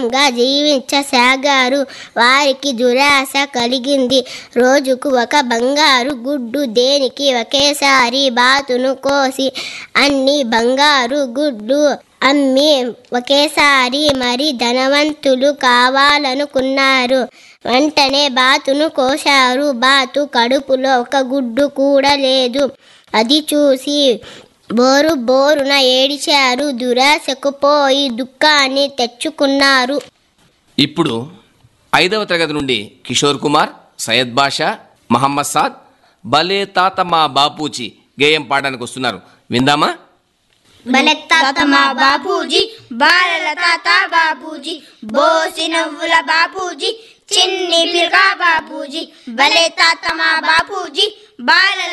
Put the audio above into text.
సుఖంగా జీవించసాగారు వారికి దురాశ కలిగింది రోజుకు ఒక బంగారు గుడ్డు దేనికి ఒకేసారి బాతును కోసి అన్ని బంగారు గుడ్డు అమ్మి ఒకేసారి మరి ధనవంతులు కావాలనుకున్నారు వెంటనే బాతును కోశారు బాతు కడుపులో ఒక గుడ్డు కూడా లేదు అది చూసి బోరు బోరున ఏడిచారు దురాశకు పోయి దుఃఖాన్ని తెచ్చుకున్నారు ఇప్పుడు ఐదవ తరగతి నుండి కిషోర్ కుమార్ సయ్యద్ బాషా మహమ్మద్ సాద్ భలే తాత మా బాపూచి గేయం పాడడానికి వస్తున్నారు విందామా తాత మా బాపూజీ బాలల తాత బాపూజీ బోసి నవ్వుల బాపూజీ చిన్ని పిల్గా బాపూజీ భలే తాత మా బాపూజీ బాలల